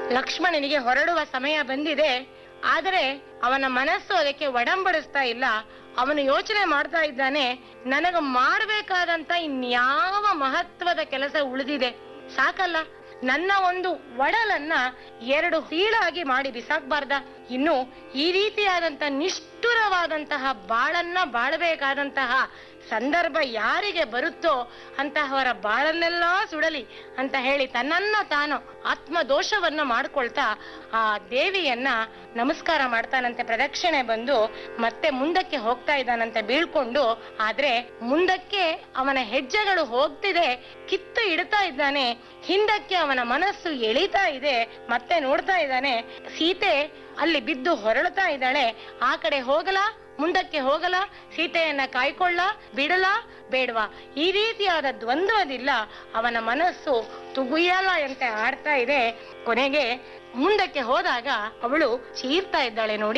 ಲಕ್ಷ್ಮಣನಿಗೆ ಹೊರಡುವ ಸಮಯ ಬಂದಿದೆ ಆದರೆ ಅವನ ಮನಸ್ಸು ಅದಕ್ಕೆ ಒಡಂಬಡಿಸ್ತಾ ಇಲ್ಲ ಅವನು ಯೋಚನೆ ಮಾಡ್ತಾ ಇದ್ದಾನೆ ನನಗ ಮಾಡಬೇಕಾದಂತ ಇನ್ಯಾವ ಮಹತ್ವದ ಕೆಲಸ ಉಳಿದಿದೆ ಸಾಕಲ್ಲ ನನ್ನ ಒಂದು ಒಡಲನ್ನ ಎರಡು ಹೀಳಾಗಿ ಮಾಡಿ ಬಿಸಾಕ್ಬಾರ್ದ ಇನ್ನು ಈ ರೀತಿಯಾದಂತ ನಿಷ್ಠುರವಾದಂತಹ ಬಾಳನ್ನ ಬಾಳಬೇಕಾದಂತಹ ಸಂದರ್ಭ ಯಾರಿಗೆ ಬರುತ್ತೋ ಅಂತಹವರ ಬಾಳನ್ನೆಲ್ಲ ಸುಡಲಿ ಅಂತ ಹೇಳಿ ತನ್ನನ್ನ ತಾನು ಆತ್ಮ ದೋಷವನ್ನ ಮಾಡ್ಕೊಳ್ತಾ ಆ ದೇವಿಯನ್ನ ನಮಸ್ಕಾರ ಮಾಡ್ತಾನಂತೆ ಪ್ರದಕ್ಷಿಣೆ ಬಂದು ಮತ್ತೆ ಮುಂದಕ್ಕೆ ಹೋಗ್ತಾ ಇದ್ದಾನಂತೆ ಬೀಳ್ಕೊಂಡು ಆದ್ರೆ ಮುಂದಕ್ಕೆ ಅವನ ಹೆಜ್ಜೆಗಳು ಹೋಗ್ತಿದೆ ಕಿತ್ತು ಇಡ್ತಾ ಇದ್ದಾನೆ ಹಿಂದಕ್ಕೆ ಅವನ ಮನಸ್ಸು ಎಳಿತಾ ಇದೆ ಮತ್ತೆ ನೋಡ್ತಾ ಇದ್ದಾನೆ ಸೀತೆ ಅಲ್ಲಿ ಬಿದ್ದು ಹೊರಳ್ತಾ ಇದ್ದಾಳೆ ಆ ಕಡೆ ಹೋಗಲಾ ಮುಂದಕ್ಕೆ ಹೋಗಲ ಸೀತೆಯನ್ನ ಕಾಯ್ಕೊಳ್ಳ ಬಿಡಲ ಬೇಡವಾ ಈ ರೀತಿಯಾದ ದ್ವಂದ್ವದಿಲ್ಲ ಅವನ ಮನಸ್ಸು ತುಗುಯಲ ಅಂತ ಆಡ್ತಾ ಇದೆ ಕೊನೆಗೆ ಮುಂದಕ್ಕೆ ಹೋದಾಗ ಅವಳು ಚೀರ್ತಾ ಇದ್ದಾಳೆ ನೋಡಿ